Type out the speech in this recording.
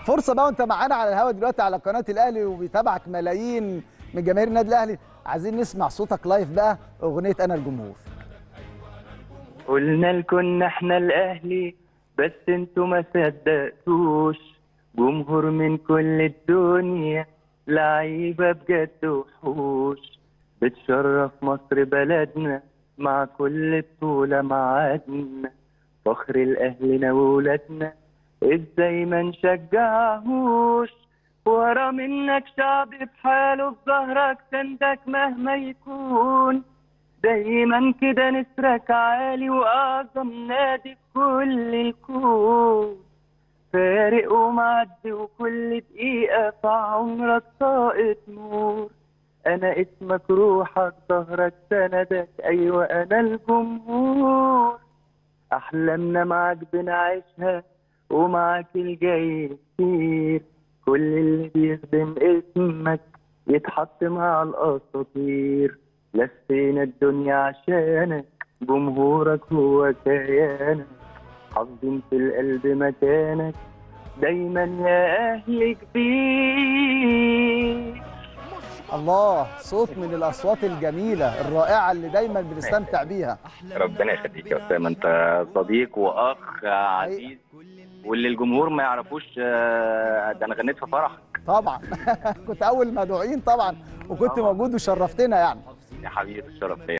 فرصه بقى وانت معانا على الهوا دلوقتي على قناه الاهلي وبيتابعك ملايين من جماهير النادي الاهلي عايزين نسمع صوتك لايف بقى اغنيه انا الجمهور قلنا لكم احنا الاهلي بس انتوا ما صدقتوش جمهور من كل الدنيا لعيبه بجد وحوش بتشرف مصر بلدنا مع كل بطوله معادنا فخر الاهلنا وولادنا ازاي ما نشجعهوش ورا منك شعب بحاله في ظهرك سندك مهما يكون دايما كده نسرك عالي واعظم نادي في كل الكون فارق ومعدي وكل دقيقة في عمرك طاقة نور أنا اسمك روحك ظهرك سندك أيوة أنا الجمهور أحلامنا معاك بنعيشها ومعاك الجاي كتير كل اللي بيخدم اسمك يتحط مع الأساطير لفينا الدنيا عشانك جمهورك هو كيانك حافظين في القلب مكانك دايما يا أهل كبير الله صوت من الاصوات الجميله الرائعه اللي دايما بنستمتع بيها ربنا يخليك يا أسامة أنت صديق وأخ عزيز واللي الجمهور ما يعرفوش آه، ده أنا غنيت في فرحك طبعا كنت اول مدعوين طبعا وكنت طبعاً. موجود وشرفتنا يعني يا حبيبي الشرف ليا